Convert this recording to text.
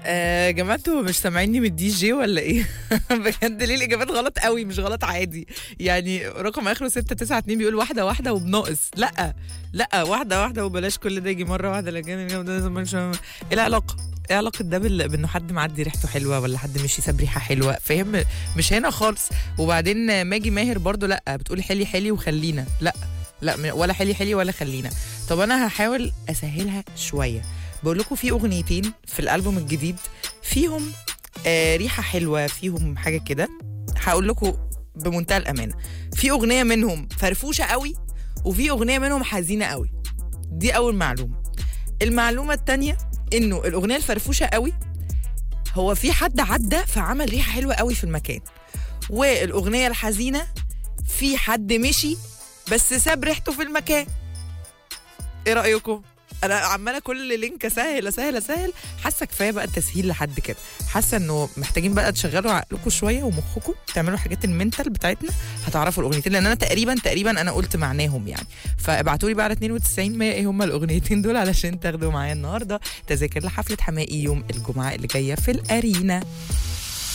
آه جماعة انتوا مش سامعيني من الدي جي ولا ايه؟ بجد ليه الاجابات غلط قوي مش غلط عادي يعني رقم اخره 692 بيقول واحدة واحدة وبناقص لا لا واحدة واحدة وبلاش كل ده يجي مرة واحدة لكن ايه العلاقة؟ ايه علاقة ده بال- بانه حد معدي ريحته حلوة ولا حد مش يساب ريحة حلوة فاهم مش هنا خالص وبعدين ماجي ماهر برضو لا بتقول حلي حلي وخلينا لا لا م- ولا حلي حلي ولا خلينا طب انا هحاول اسهلها شوية بقول لكم في اغنيتين في الالبوم الجديد فيهم آه ريحه حلوه فيهم حاجه كده هقول لكم بمنتهى الامانه في اغنيه منهم فرفوشه قوي وفي اغنيه منهم حزينه قوي دي اول معلومه المعلومه الثانيه انه الاغنيه الفرفوشه قوي هو في حد عدى فعمل ريحه حلوه قوي في المكان والاغنيه الحزينه في حد مشي بس ساب ريحته في المكان ايه رايكم انا عماله كل لينك اسهل اسهل اسهل حاسه كفايه بقى التسهيل لحد كده حاسه انه محتاجين بقى تشغلوا عقلكم شويه ومخكم تعملوا الحاجات المنتال بتاعتنا هتعرفوا الاغنيتين لان انا تقريبا تقريبا انا قلت معناهم يعني فابعتوا لي بقى على 92 100 ايه هم الاغنيتين دول علشان تاخدوا معايا النهارده تذاكر لحفله حمائي يوم الجمعه اللي جايه في الارينا